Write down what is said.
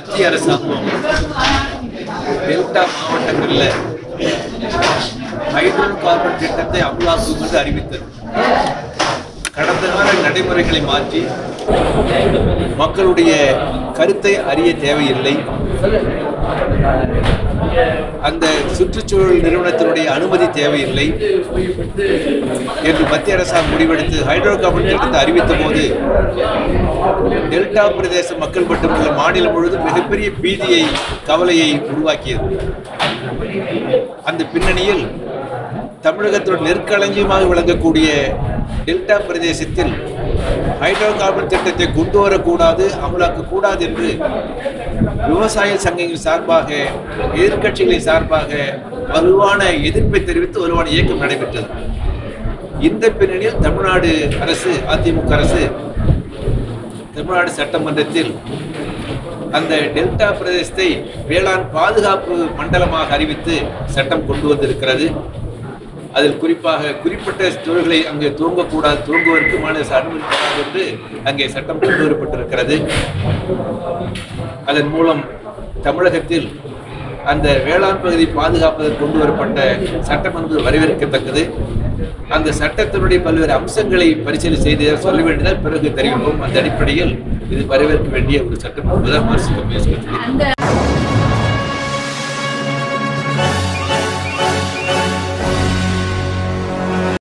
மத்திய அரசாங்கம் டெல்டா மாவட்டங்களில் ஹைட்ரோ கார்பன் திட்டத்தை அமலாக்கும் என்று அறிவித்தது கடந்த கால நடைமுறைகளை மாற்றி மக்களுடைய கருத்தை அறிய தேவையில்லை அந்த சுற்றுச்சூழல் நிறுவனத்தினுடைய அனுமதி தேவையில்லை என்று மத்திய அரசாங்கம் முடிவெடுத்து ஹைட்ரோ கார்பன் திட்டத்தை அறிவித்த போது டெல்டா பிரதேச மக்கள் மட்டுமல்ல மாநிலம் முழுவதும் மிகப்பெரிய பீதியை கவலையை உருவாக்கியது அந்த பின்னணியில் தமிழகத்தோட நெற்களஞ்சியமாக விளங்கக்கூடிய டெல்டா பிரதேசத்தில் ஹைட்ரோ கார்பன் திட்டத்தை கொண்டு வரக்கூடாது அமலாக்கக்கூடாது என்று விவசாய சங்கங்கள் சார்பாக எதிர்க்கட்சிகளின் சார்பாக வலுவான எதிர்ப்பை தெரிவித்து வலுவான இயக்கம் நடைபெற்றது இந்த பின்னணியில் தமிழ்நாடு அரசு அதிமுக அரசு தமிழ்நாடு சட்டமன்றத்தில் அந்த டெல்டா பிரதேசத்தை வேளாண் பாதுகாப்பு மண்டலமாக அறிவித்து சட்டம் கொண்டு வந்திருக்கிறது அதில் குறிப்பாக குறிப்பிட்ட தொழில்களை அங்கே துவங்கக்கூடாது துவங்குவதற்கு மாநில அரசு அனுமதிக்கப்படாது என்று அங்கே சட்டம் கொண்டு வரப்பட்டிருக்கிறது அதன் மூலம் தமிழகத்தில் அந்த வேளாண் பகுதி பாதுகாப்பதற்கு கொண்டு வரப்பட்ட சட்டம் என்பது வரவேற்கத்தக்கது அந்த சட்டத்தினுடைய பல்வேறு அம்சங்களை பரிசீலனை செய்து சொல்ல வேண்டியதால் பிறகு தெரிவிப்போம் அந்த அடிப்படையில் இது வரவேற்க வேண்டிய ஒரு சட்டம் என்பதுதான் மார்க்சிஸ்ட் கம்யூனிஸ்ட் கட்சி அந்த